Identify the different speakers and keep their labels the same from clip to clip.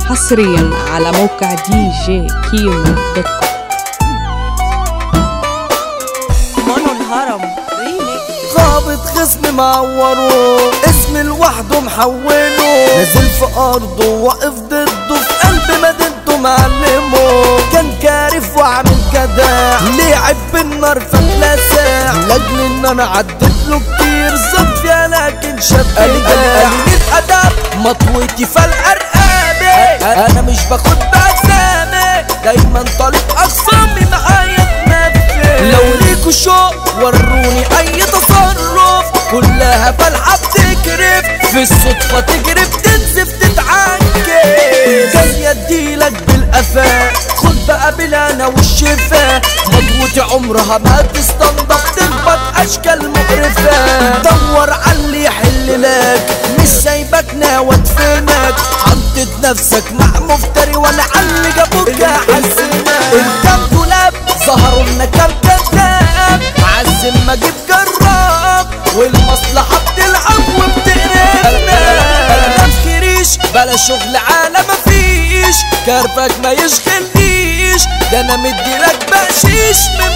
Speaker 1: حصريا على موقع دي جي كيمو دوت كوم
Speaker 2: مانو الهرم ريميكس
Speaker 3: ضابط خصم معوره اسم لوحده محوله نزل في ارضه واقف ضده في قلب مدينته معلمه كان كارف وعامل جدع لعب بالنار فاتلسع لاجل ان انا عديت له كتير زاد فيها لكن شاب قليل الادب مطوتي فالارقامي انا مش باخد بأسامي دايما طالب اخصامي معايا تنفذ لو ليكوا شوق وروني اي تصرف كلها بلعب تكرف في الصدفة تجرف تنزف تتعنكف جاي اديلك بالقفا خد بقى بلانا والشفا مضغوطي عمرها ما تستنضف تخبط اشكال مقرفة دور على اللي يحل لك مش سايبك ناوي ادفنك حطيت نفسك مع مفتري وانا على اللي جابوك احسنك الكام دولاب ظهروا لنا كام كذاب عزم ما جيب جراب والمصلحة بتلعب وبتقرفنا بلا مخيريش بلا شغل عالم مفيش كرفك ما يشغلنيش ده انا مديلك بقشيش من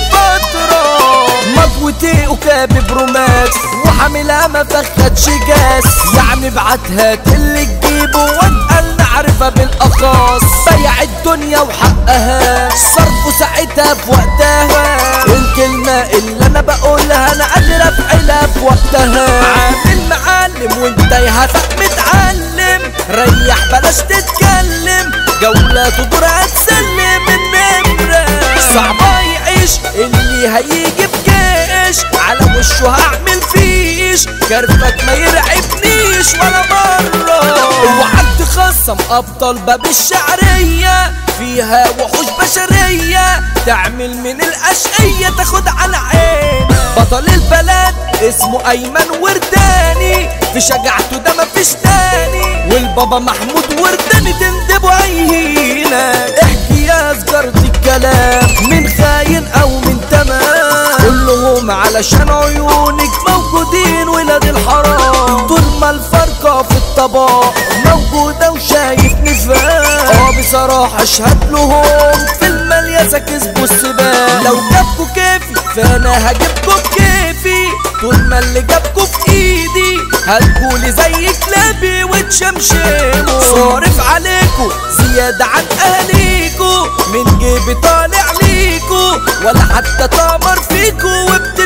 Speaker 3: فترة مضوتي وكابي برومات وحاملها ما فخدش جاس يعني ابعتها اللي تجيبه واتقل نعرفها بالاخص بيع الدنيا وحقها صرفوا ساعتها في وقتها الكلمة اللي انا بقولها انا قادر افعلها في وقتها عامل معلم وانت يا هفق متعلم ريح بلاش تتكلم جولة تدور هتسلم النمرة صعبة يعيش اللي هيجي بجيش على وشه هعمل فيش كرفك ما يرعبنيش ولا مرة اوعى تخصم ابطال باب الشعرية فيها وحوش بشرية تعمل من الاشقية تاخد على عين بطل البلد اسمه ايمن ورداني في شجاعته ده مفيش تاني والبابا محمود ورداني تندبوا عينة احكي يا سجارة الكلام من خاين او من تمام كلهم علشان عيونك موجودين ولاد الحرام طول ما الفرقة في الطبق موجودة وشايف نفاق اه بصراحة اشهد لهم في المليسة كسبوا السباق لو جابكوا كيفي فانا هجيبكوا بكيفي طول ما اللي جابكوا في ايدي هتقولي زي كلابي وتشمشموا صارف عليكوا زيادة عن اهاليكوا من جيبي طالع ليكوا ولا حتى تامر فيكوا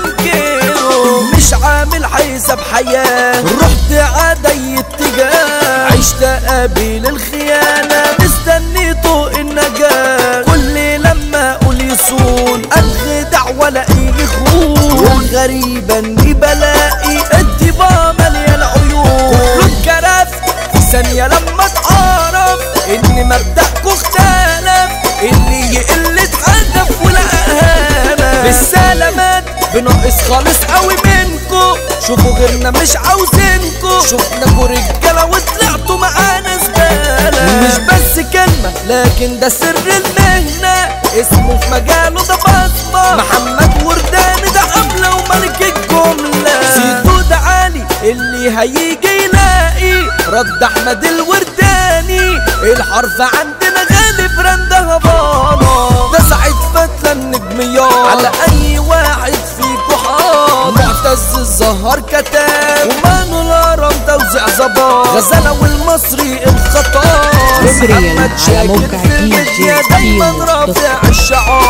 Speaker 3: وبتنكروا مش عامل حساب حياة رحت عادي اتجاه عشت قابل الخيانة مستني طوق النجاة كل لما اقول يصون انخدع ولا اي خون والغريبة اني بلاقي الطباع مليان عيون كله اتكرف في ثانية لما اتعرف ان مبدأكوا اختلف اللي يقل اتهدف ولا اهانة بالسلامات بناقص خالص قوي منكو شوفوا غيرنا مش عاوزينكو شفناكوا رجالة وطلعتوا معانا زبالة مش بس كلمة لكن ده سر المهنة اسمه في مجاله ده بصمة محمد ورداني ده حملة وملك الجملة سيدو ده عالي اللي هيجي يلاقي رد احمد الورداني الحرف عندنا غالب رنده هبانة ده سعيد فتلة النجميات على اي واحد فيكو حاضر معتز الزهر كتاب ومانو الهرم توزيع ظباط غزالة والمصري الخطاب
Speaker 1: حصرياً
Speaker 3: محمد
Speaker 1: على
Speaker 3: شاكر
Speaker 1: موقع
Speaker 3: في
Speaker 1: دي جي
Speaker 3: الميديا دايما
Speaker 1: كيمو دوت
Speaker 3: رافع الشعار